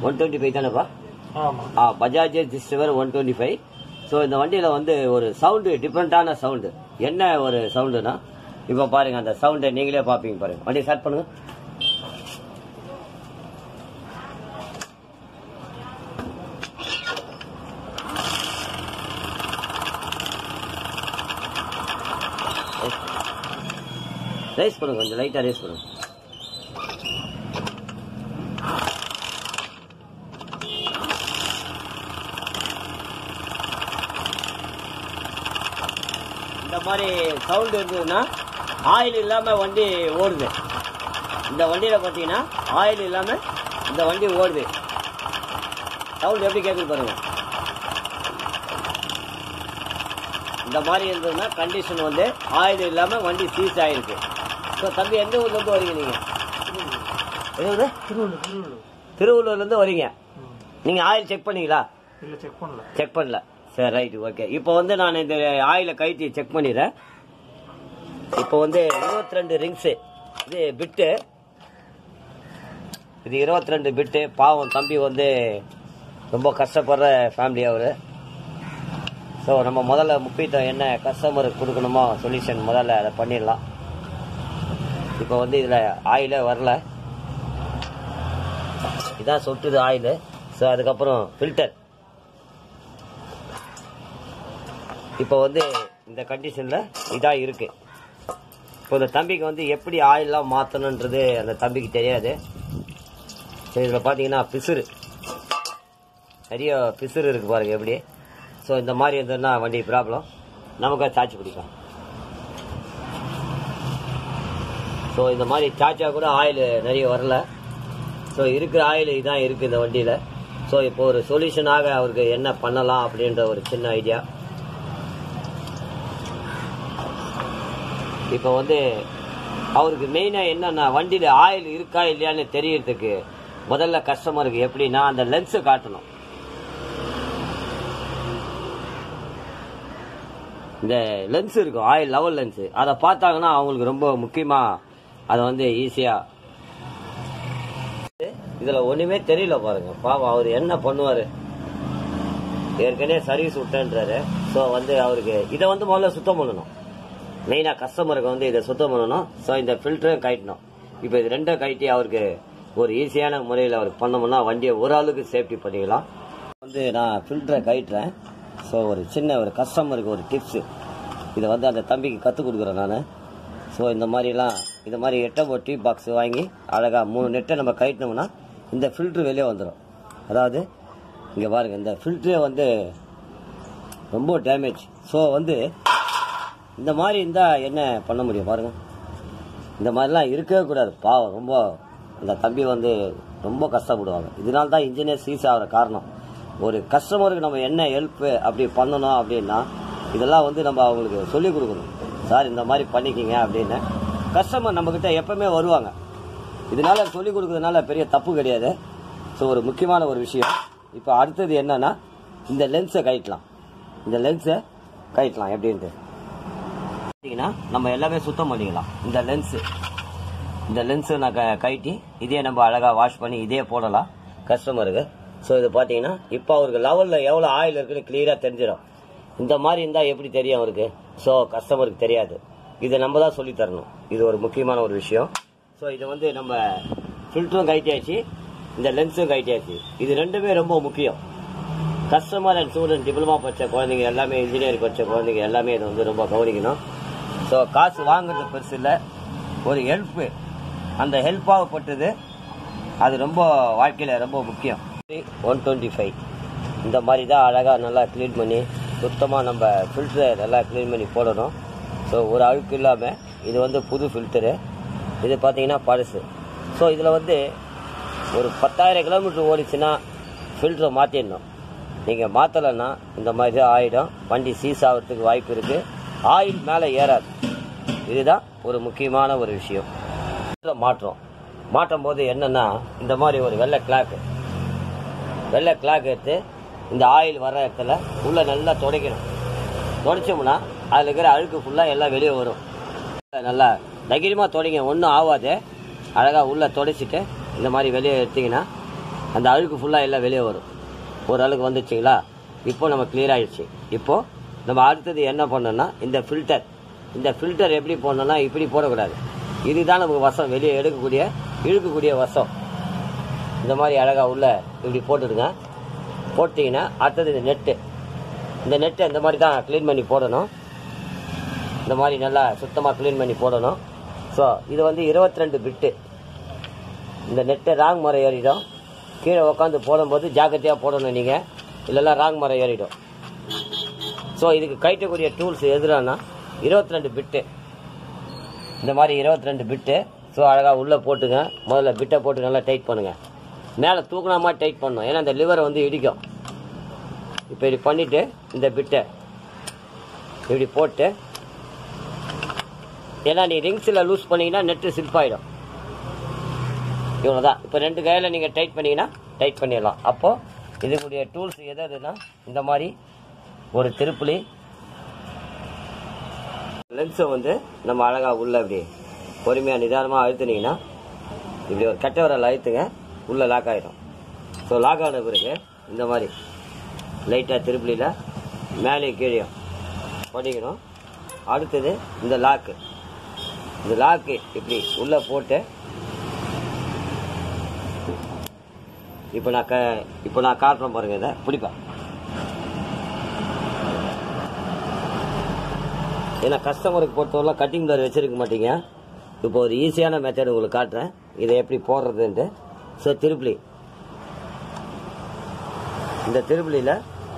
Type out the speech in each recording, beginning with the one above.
One twenty five தானேப்பா ஆமா ஆ Bajaj Discover one twenty five so இந்த வண்டியில் வந்து ஒரு சவுண்டு டிஃப்ரெண்ட்டான சவுண்டு என்ன ஒரு சவுண்டுனா இப்போ பாருங்க அந்த சவுண்டை நீங்களே பார்ப்பீங்க பாருங்க வண்டி ஸ்டார்ட் பண்ணுங்க ரைஸ் பண்ணுங்க கொஞ்சம் லைட்டாக ரைஸ் பண்ணுங்க இந்த மாதிரி சவுண்ட் இருந்ததுன்னா ஆயில் இல்லாம வண்டி ஓடுது இந்த வண்டியில பாத்தீங்கன்னா ஆயில் இல்லாம இந்த வண்டி ஓடுது சவுண்ட் எப்படி கேட்குது பாருங்க இந்த மாதிரி இருந்ததுன்னா கண்டிஷன் வந்து ஆயில் இல்லாம வண்டி சீஸ் ஆயிருக்கு ஸோ தம்பி எந்த ஊர்ல இருந்து வரீங்க நீங்க எங்க ஊரு? திருவள்ளூர் திருவள்ளூர் திருவள்ளூர்ல இருந்து வரீங்க ம். நீங்க ஆயில் செக் பண்ணீங்களா இல்ல செக் பண்ணல செக் பண்ணல சரி ரைட் ஓகே இப்போ வந்து நான் இந்த ஆயில கைட்டி செக் பண்ணிடுறேன் இப்போ வந்து இருபத்தி ரெண்டு ரிங்ஸு இது பிட்டு இது இருபத்தி ரெண்டு பிட்டு பாவம் தம்பி வந்து ரொம்ப கஷ்டப்படுற ஃபேமிலி அவர் ஸோ நம்ம முதல்ல முக்கியத்துவம் என்ன கஸ்டமருக்கு கொடுக்கணுமோ சொல்யூஷன் முதல்ல அதை பண்ணிடலாம் இப்போ வந்து இதில் ஆயிலே வரல இதான் சொட்டுது ஆயில் ஸோ அதுக்கப்புறம் ஃபில்டர் இப்போ வந்து இந்த கண்டிஷனில் இதாக இருக்கு இப்போ இந்த தம்பிக்கு வந்து எப்படி ஆயிலெலாம் மாற்றணுன்றது அந்த தம்பிக்கு தெரியாது சரி இதில் பார்த்தீங்கன்னா பிசுறு நிறைய பிசுறு இருக்கு பாருங்க எப்படி ஸோ இந்த மாதிரி இருந்ததுன்னா வண்டி ப்ராப்ளம் நமக்கு சார்ஜ் பிடிக்கும் ஸோ இந்த மாதிரி சார்ஜாக கூட ஆயில் நிறைய வரல ஸோ இருக்கிற ஆயில் இதான் இருக்குது இந்த வண்டியில் ஸோ இப்போ ஒரு சொல்யூஷனாக அவருக்கு என்ன பண்ணலாம் அப்படின்ற ஒரு சின்ன ஐடியா இப்போ வந்து அவருக்கு மெயினாக என்னன்னா வண்டியில் ஆயில் இருக்கா இல்லையான்னு தெரியறதுக்கு முதல்ல கஸ்டமருக்கு எப்படின்னா அந்த லென்ஸை காட்டணும் இந்த லென்ஸ் இருக்கும் ஆயில் லெவல் லென்ஸ் அதை பார்த்தாங்கன்னா அவங்களுக்கு ரொம்ப முக்கியமாக அதை வந்து ஈஸியாக இதுல ஒண்ணுமே தெரியல பாருங்க பாவம் அவர் என்ன பண்ணுவாரு ஏற்கனவே சர்வீஸ் விட்டேன்றாரு ஸோ வந்து அவருக்கு இதை வந்து முதல்ல சுத்தம் பண்ணணும் மெயினாக கஸ்டமருக்கு வந்து இதை சுத்தம் பண்ணணும் ஸோ இந்த ஃபில்டரும் கட்டணும் இப்போ இது ரெண்டும் கட்டி அவருக்கு ஒரு ஈஸியான முறையில் அவருக்கு பண்ணோம்னா வண்டியை ஓரளவுக்கு சேஃப்டி பண்ணிக்கலாம் வந்து நான் ஃபில்டரை கட்டுறேன் ஸோ ஒரு சின்ன ஒரு கஸ்டமருக்கு ஒரு டிப்ஸு இதை வந்து அந்த தம்பிக்கு கற்றுக் கொடுக்குறேன் நான் ஸோ இந்த மாதிரிலாம் இந்த மாதிரி எட்டை டீ பாக்ஸ் வாங்கி அழகாக மூணு நெட்டை நம்ம கட்டினோம்னா இந்த ஃபில்ட்ரு வெளியே வந்துடும் அதாவது இங்கே பாருங்கள் இந்த ஃபில்ட்ரே வந்து ரொம்ப டேமேஜ் ஸோ வந்து இந்த மாதிரி இருந்தால் என்ன பண்ண முடியும் பாருங்க இந்த மாதிரிலாம் இருக்கவே கூடாது பாவம் ரொம்ப அந்த தம்பி வந்து ரொம்ப கஷ்டப்படுவாங்க இதனால தான் இன்ஜினியர் சீஸ் ஆகிற காரணம் ஒரு கஸ்டமருக்கு நம்ம என்ன ஹெல்ப் அப்படி பண்ணணும் அப்படின்னா இதெல்லாம் வந்து நம்ம அவங்களுக்கு சொல்லிக் கொடுக்கணும் சார் இந்த மாதிரி பண்ணிக்கிங்க அப்படின்னு கஸ்டமர் நம்மக்கிட்ட எப்பவுமே வருவாங்க இதனால சொல்லிக் கொடுக்கறதுனால பெரிய தப்பு கிடையாது ஸோ ஒரு முக்கியமான ஒரு விஷயம் இப்போ அடுத்தது என்னன்னா இந்த லென்ஸை கழட்டலாம் இந்த லென்ஸை கழட்டலாம் எப்படின்ட்டு பார்த்தீங்கன்னா நம்ம எல்லாமே சுத்தம் பண்ணிக்கலாம் இந்த லென்ஸு இந்த லென்ஸு நான் க கழட்டி இதே நம்ம அழகாக வாஷ் பண்ணி இதே போடலாம் கஸ்டமருக்கு ஸோ இது பார்த்தீங்கன்னா இப்போ அவருக்கு லெவலில் எவ்வளோ ஆயில் இருக்குன்னு கிளியராக தெரிஞ்சிடும் இந்த மாதிரி இருந்தால் எப்படி தெரியும் அவருக்கு ஸோ கஸ்டமருக்கு தெரியாது இதை நம்ம தான் சொல்லித் தரணும் இது ஒரு முக்கியமான ஒரு விஷயம் ஸோ இது வந்து நம்ம ஃபில்டரும் கைட்டியாச்சு இந்த லென்ஸும் கைட்டியாச்சு இது ரெண்டுமே ரொம்ப முக்கியம் கஸ்டமர் அண்ட் ஸ்டூடெண்ட் டிப்ளமா படிச்ச குழந்தைங்க எல்லாமே இன்ஜினியரிங் படிச்ச குழந்தைங்க எல்லாமே இதை வந்து ரொம்ப கவனிக்கணும் ஸோ காசு வாங்குறது பெருசு இல்லை ஒரு ஹெல்ப்பு அந்த ஹெல்ப்பாகப்பட்டது அது ரொம்ப வாழ்க்கையில் ரொம்ப முக்கியம் ஒன் டுவெண்ட்டி ஃபைவ் இந்த மாதிரி தான் அழகாக நல்லா க்ளீன் பண்ணி சுத்தமாக நம்ம ஃபில்டரை நல்லா க்ளீன் பண்ணி போடணும் ஸோ ஒரு அழுக்கு இல்லாமல் இது வந்து புது ஃபில்டரு இது பார்த்தீங்கன்னா பழசு ஸோ இதில் வந்து ஒரு பத்தாயிரம் கிலோமீட்டர் ஓடிச்சுன்னா ஃபில்டரை மாற்றிடணும் நீங்கள் மாற்றலைன்னா இந்த மாதிரி தான் ஆகிடும் வண்டி சீஸ் ஆகிறதுக்கு வாய்ப்பு இருக்குது ஆயில் மேலே ஏறாது இதுதான் ஒரு முக்கியமான ஒரு விஷயம் filter மாற்றோம் மாட்டும் போது என்னன்னா இந்த மாதிரி ஒரு வெள்ளை கிளாக்கு வெள்ளை கிளாக் எடுத்து இந்த ஆயில் வர இடத்துல உள்ள நல்லா துடைக்கணும் துடைச்சோம்னா அதில் இருக்கிற அழுக்கு ஃபுல்லாக எல்லாம் வெளியே வரும் நல்லா தைரியமாக துடைங்க ஒன்றும் ஆகாது அழகாக உள்ளே துடைச்சிட்டு இந்த மாதிரி வெளியே எடுத்தீங்கன்னா அந்த அழுக்கு ஃபுல்லாக எல்லாம் வெளியே வரும் ஒரு அழுக்கு வந்துச்சுங்களா இப்போ நம்ம clear ஆயிடுச்சு இப்போ நம்ம அடுத்தது என்ன பண்ணோம்னா இந்த ஃபில்டர் இந்த ஃபில்டர் எப்படி போடணும்னா இப்படி போடக்கூடாது இதுதான் நமக்கு வசம் வெளியே எடுக்கக்கூடிய இழுக்கக்கூடிய வசம் இந்த மாதிரி அழகா உள்ள இப்படி போட்டுடுங்க போட்டிங்கன்னா அடுத்தது இந்த நெட்டு இந்த நெட்டை இந்த மாதிரி தான் க்ளீன் பண்ணி போடணும் இந்த மாதிரி நல்லா சுத்தமாக க்ளீன் பண்ணி போடணும் ஸோ இது வந்து 22 ரெண்டு பிட்டு இந்த நெட்டை ராங் முறை ஏறிடும் கீழே உட்காந்து போடும்போது ஜாக்கிரதையாக போடணும் நீங்கள் இல்லைன்னா ராங் முறை ஏறிடும் ஸோ இதுக்கு கட்டக்கூடிய டூல்ஸ் எதுனா 22 ரெண்டு பிட்டு இந்த மாதிரி 22 ரெண்டு பிட்டு ஸோ அழகாக உள்ளே போட்டுங்க முதல்ல பிட்டை போட்டு நல்லா டைட் பண்ணுங்க மேலே தூக்குனா மாதிரி டைட் பண்ணணும் ஏன்னா இந்த லிவரை வந்து இடிக்கும் இப்போ இப்படி பண்ணிட்டு இந்த பிட்டை இப்படி போட்டு ஏன்னா நீ ரிங்ஸில் லூஸ் பண்ணீங்கன்னா நெட்டு ஸ்லிப் ஆகிடும் இவ்வளோதான் இப்போ ரெண்டு கையில் நீங்கள் டைட் பண்ணீங்கன்னா டைட் பண்ணிடலாம் அப்போது இதுக்குரிய டூல்ஸ் எது எதுனா இந்த மாதிரி ஒரு திருப்புளி லென்ஸை வந்து நம்ம அழகாக உள்ள இப்படி பொறுமையாக நிதானமாக அழுத்துனீங்கன்னா இப்படி ஒரு கட்டை விரல் அழுத்துங்க உள்ளே லாக் ஆகிடும் ஸோ லாக் ஆன பிறகு இந்த மாதிரி லைட்டாக திருப்புளியில் மேலே கீழே பண்ணிக்கணும் அடுத்தது இந்த லாக்கு இந்த லாக்கு இப்படி உள்ளே போட்டு இப்போ நான் க இப்போ நான் காட்டுறேன் பாருங்க இதை பிடிப்பேன் ஏன்னா கஸ்டமருக்கு பொறுத்தவரை கட்டிங் பிளர் வச்சிருக்க மாட்டீங்க இப்போ ஒரு ஈஸியான மெத்தட் உங்களுக்கு காட்டுறேன் இதை எப்படி போடுறதுன்ட்டு ஸோ திருப்புளி இந்த திருப்புளியில்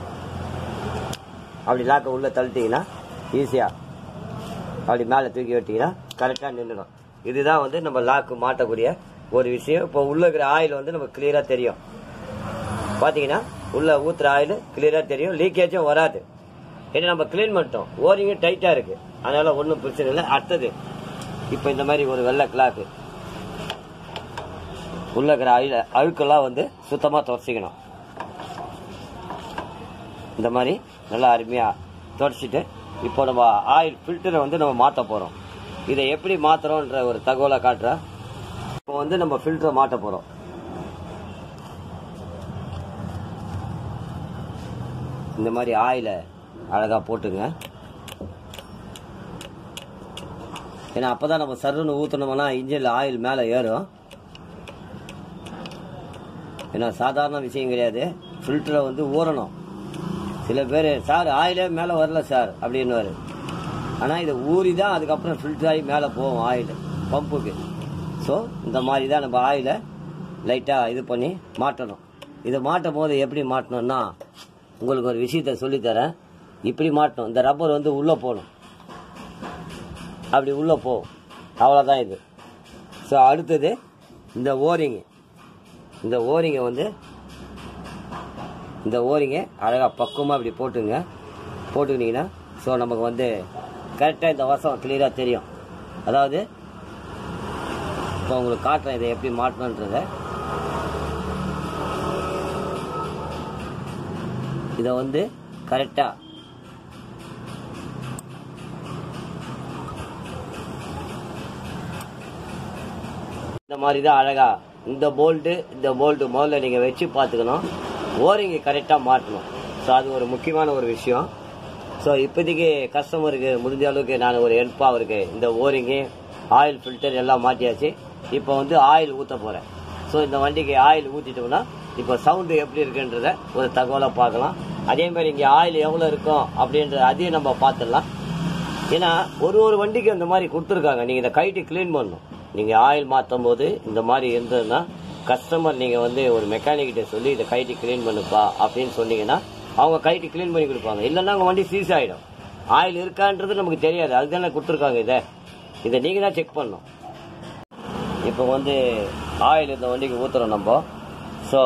அப்படி லாக்கை உள்ளே தள்ளிட்டீங்கன்னா ஈஸியாக அப்படி மேலே தூக்கி விட்டீங்கன்னா கரெக்டாக நின்றுடும் இதுதான் வந்து நம்ம லாக்கு மாட்டக்கூடிய ஒரு விஷயம் இப்போ உள்ள இருக்கிற ஆயில் வந்து நமக்கு கிளியராக தெரியும் பார்த்தீங்கன்னா உள்ள ஊத்துற ஆயில் கிளியராக தெரியும் லீக்கேஜும் வராது ஏன்னா நம்ம க்ளீன் பண்ணிட்டோம் ஓரிங்கும் டைட்டாக இருக்கு அதனால ஒன்றும் பிரச்சனை இல்லை அடுத்தது இப்போ இந்த மாதிரி ஒரு வெள்ளை கிளாக்கு உள்ள இருக்கிற அழுல அழுக்கெல்லாம் வந்து சுத்தமாக துடைச்சிக்கணும் இந்த மாதிரி நல்லா அருமையாக துடைச்சிட்டு இப்போ நம்ம ஆயில் ஃபில்டரை வந்து நம்ம மாற்ற போகிறோம் இதை எப்படி மாற்றுறோன்ற ஒரு தகவலை காட்டுறேன் இப்போ வந்து நம்ம ஃபில்டரை மாட்ட போகிறோம் இந்த மாதிரி ஆயிலை அழகாக போட்டுங்க ஏன்னா அப்போ தான் நம்ம சர்ருன்னு ஊற்றினோம்னா இன்ஜினில் ஆயில் மேலே ஏறும் ஏன்னா சாதாரண விஷயம் கிடையாது ஃபில்டரை வந்து ஊறணும் சில பேர் சார் ஆயிலே மேலே வரல சார் அப்படின்னுவாரு ஆனால் இதை ஊறி தான் அதுக்கப்புறம் ஃபில்டர் ஆகி மேலே போகும் ஆயில் பம்புக்கு ஸோ இந்த மாதிரி தான் நம்ம ஆயிலை லைட்டாக இது பண்ணி மாட்டணும் இதை மாட்டும் போது எப்படி மாட்டணும்னா உங்களுக்கு ஒரு விஷயத்த சொல்லித்தரேன் இப்படி மாட்டணும் இந்த ரப்பர் வந்து உள்ளே போகணும் அப்படி உள்ளே போகும் அவ்வளோதான் இது ஸோ அடுத்தது இந்த ஓரிங்கு இந்த ஓரிங்கை வந்து இந்த ஓரிங்கை அழகாக பக்குவமாக இப்படி போட்டுங்க போட்டுக்கினீங்கன்னா ஸோ நமக்கு வந்து கரெக்டாக இந்த வசம் கிளியராக தெரியும் அதாவது இப்போ உங்களுக்கு காட்டுறேன் இதை எப்படி மாட்டணுன்றத இதை வந்து கரெக்டாக இந்த மாதிரி தான் அழகா இந்த போல்ட்டு இந்த போல்ட்டு முதல்ல நீங்கள் வச்சு பார்த்துக்கணும் ஓரிங்கை கரெக்டாக மாட்டணும் ஸோ அது ஒரு முக்கியமான ஒரு விஷயம் ஸோ இப்போதைக்கு கஸ்டமருக்கு முடிஞ்ச அளவுக்கு நான் ஒரு ஹெல்ப்பாக அவருக்கு இந்த ஓரிங்கு ஆயில் ஃபில்டர் எல்லாம் மாட்டியாச்சு இப்போ வந்து ஆயில் ஊற்ற போகிறேன் ஸோ இந்த வண்டிக்கு ஆயில் ஊற்றிட்டோம்னா இப்போ சவுண்டு எப்படி இருக்குன்றத ஒரு தகவலை பார்க்கலாம் அதே மாதிரி இங்கே ஆயில் எவ்வளோ இருக்கும் அப்படின்ற அதையும் நம்ம பார்த்துடலாம் ஏன்னா ஒரு ஒரு வண்டிக்கு அந்த மாதிரி கொடுத்துருக்காங்க நீங்கள் இதை கைட்டு க்ளீன் பண்ணணும் நீங்கள் ஆயில் மாற்றும் போது இந்த மாதிரி இருந்ததுன்னா கஸ்டமர் நீங்கள் வந்து ஒரு மெக்கானிக் கிட்ட சொல்லி இதை கைட்டு க்ளீன் பண்ணுப்பா அப்படின்னு சொன்னீங்கன்னா அவங்க கைட்டு க்ளீன் பண்ணி கொடுப்பாங்க இல்லைன்னா அவங்க வண்டி சீஸ் ஆகிடும் ஆயில் இருக்கான்றது நமக்கு தெரியாது அதுதானே கொடுத்துருக்காங்க இதை இதை நீங்கள் தான் செக் பண்ணணும் இப்போ வந்து ஆயில் இந்த வண்டிக்கு ஊற்றுறோம் நம்ம ஸோ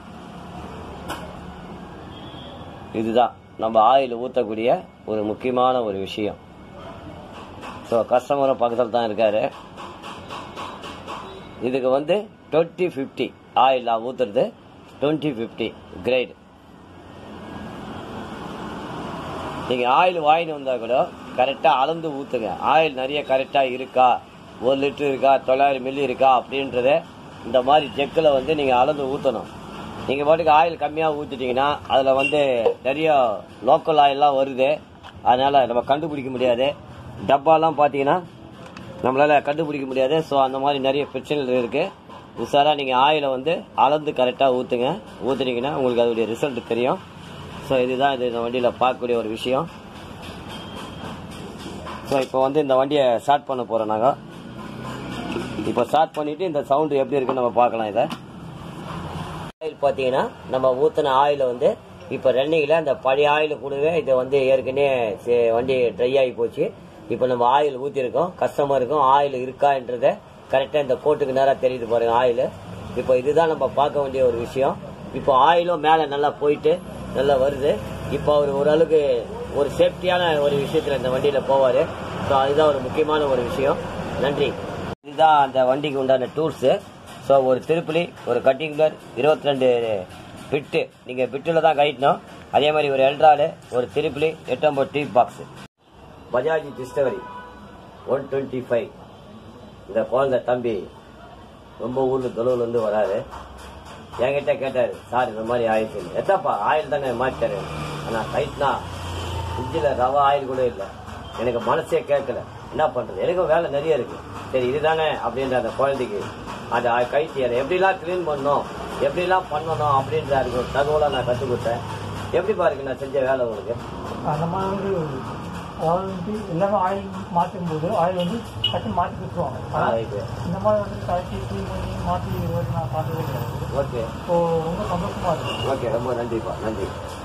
இதுதான் நம்ம ஆயில் ஊற்றக்கூடிய ஒரு முக்கியமான ஒரு விஷயம் ஸோ கஸ்டமரும் பக்கத்தில் தான் இருக்காரு இதுக்கு வந்து டுவெண்ட்டி ஃபிஃப்டி ஆயில் நான் ஊற்றுறது டுவெண்ட்டி ஃபிஃப்டி கிரேட் நீங்கள் ஆயில் வாங்கிட்டு வந்தால் கூட கரெக்டாக அளந்து ஊற்றுங்க ஆயில் நிறைய கரெக்டாக இருக்கா ஒரு லிட்டர் இருக்கா தொள்ளாயிரம் மில்லி இருக்கா அப்படின்றத இந்த மாதிரி ஜெக்கில் வந்து நீங்கள் அளந்து ஊற்றணும் நீங்கள் பாட்டுக்கு ஆயில் கம்மியாக ஊற்றிட்டீங்கன்னா அதில் வந்து நிறைய லோக்கல் ஆயிலெலாம் வருது அதனால் நம்ம கண்டுபிடிக்க முடியாது டப்பாலாம் பார்த்தீங்கன்னா நம்மளால் கண்டுபிடிக்க முடியாது ஸோ அந்த மாதிரி நிறைய பிரச்சனைகள் இருக்குது உஷாராக நீங்கள் ஆயிலை வந்து அளந்து கரெக்டாக ஊற்றுங்க ஊற்றுனீங்கன்னா உங்களுக்கு அதோடைய ரிசல்ட் தெரியும் ஸோ இதுதான் இது இந்த வண்டியில் பார்க்கக்கூடிய ஒரு விஷயம் ஸோ இப்போ வந்து இந்த வண்டியை ஸ்டார்ட் பண்ண போகிறோம் நாங்கள் இப்போ ஸ்டார்ட் பண்ணிவிட்டு இந்த சவுண்டு எப்படி இருக்குன்னு நம்ம பார்க்கலாம் இதை ஆயில் பார்த்தீங்கன்னா நம்ம ஊற்றின ஆயிலை வந்து இப்போ ரன்னிங்கில் அந்த பழைய ஆயில் கூடவே இதை வந்து ஏற்கனவே சே- வண்டி ட்ரை ஆகி போச்சு இப்போ நம்ம ஆயில் ஊற்றிருக்கோம் கஸ்டமருக்கும் ஆயில் இருக்கான்றத கரெக்டாக இந்த கோட்டுக்கு நேராக தெரியுது பாருங்க ஆயில் இப்போ இதுதான் நம்ம பார்க்க வேண்டிய ஒரு விஷயம் இப்போ ஆயிலும் மேலே நல்லா போயிட்டு நல்லா வருது இப்போ அவர் ஓரளவுக்கு ஒரு சேஃப்டியான ஒரு விஷயத்தில் இந்த வண்டியில் போவார் ஸோ அதுதான் ஒரு முக்கியமான ஒரு விஷயம் நன்றி இதுதான் அந்த வண்டிக்கு உண்டான டூல்ஸு ஸோ ஒரு திருப்புலி ஒரு கட்டிங் பிளர் இருபத்தி ரெண்டு பிட்டு நீங்கள் பிட்டில் தான் கட்டணும் அதே மாதிரி ஒரு எல்ட்ராலு ஒரு திருப்புலி எட்டொம்பது T box Bajaj Discovery one twenty five இந்த குழந்தை தம்பி ரொம்ப ஊர்ல தொழுவுல இருந்து வராரு என்கிட்ட கேட்டாரு சார் இந்த மாதிரி ஆயிடுச்சு எத்தப்பா ஆயில் தானே மாட்டாரு ஆனா டைட்னா ஃப்ரிட்ஜில் ரவா ஆயில் கூட இல்லை எனக்கு மனசே கேட்கல என்ன பண்றது எனக்கும் வேலை நிறைய இருக்கு சரி இதுதானே அப்படின்ற அந்த குழந்தைக்கு அந்த ஆ- கைத்தி அதை எப்படிலாம் க்ளீன் பண்ணணும் எப்படிலாம் பண்ணணும் அப்படின்ற அதுக்கு ஒரு தகவலை நான் கற்றுக் கொடுத்தேன் எப்படி பாருங்க நான் செஞ்ச வேலை உங்களுக்கு அந்த மாதிரி வந்து அதாவது வந்து எல்லாமே ஆயில் மாற்றும் போது ஆயில் வந்து டக்குன்னு மாற்றி கொடுத்துருவாங்க ஆ, ஆனால் ரைட்டு இந்த மாதிரி வந்து கழட்டி க்ளீன் பண்ணி மாற்றி இது வரைக்கும் நான் பார்த்ததே கிடையாது ஓகே ஸோ ரொம்ப சந்தோஷமா இருக்கு ஓகே ரொம்ப நன்றிப்பா நன்றி